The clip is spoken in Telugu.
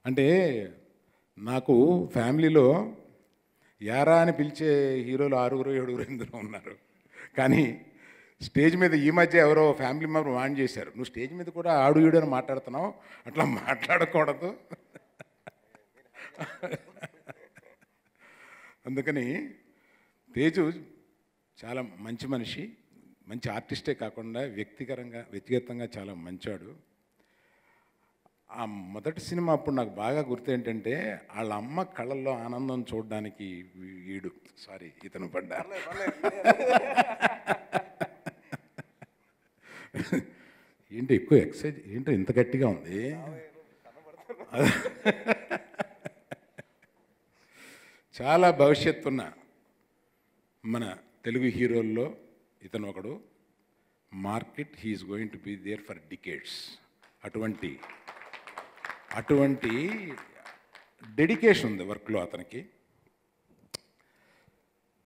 అంటే నాకు ఫ్యామిలీలో యారా అని పిలిచే హీరోలు ఆరుగురు ఏడుగురు ఇందులో ఉన్నారు కానీ స్టేజ్ మీద ఈ మధ్య ఎవరో ఫ్యామిలీ మెంబర్ వాన్ చేశారు నువ్వు స్టేజ్ మీద కూడా ఆడు ఈడు అని మాట్లాడుతున్నావు అట్లా మాట్లాడకూడదు అందుకని తేజు చాలా మంచి మనిషి మంచి ఆర్టిస్టే కాకుండా వ్యక్తిగతంగా వ్యక్తిగతంగా చాలా మంచాడు ఆ మొదటి సినిమా అప్పుడు నాకు బాగా గుర్తు ఏంటంటే వాళ్ళ అమ్మ కళ్ళల్లో ఆనందం చూడడానికి వీ- వీడు సారీ ఇతను పడ్డా ఏంటి ఎక్కువ ఎక్సైజ్ ఏంటో ఇంత గట్టిగా ఉంది చాలా భవిష్యత్తు ఉన్న మన తెలుగు హీరోల్లో ఇతను ఒకడు market he's going to be there for decades అటువంటి అటువంటి డెడికేషన్ ఉంది వర్క్లో అతనికి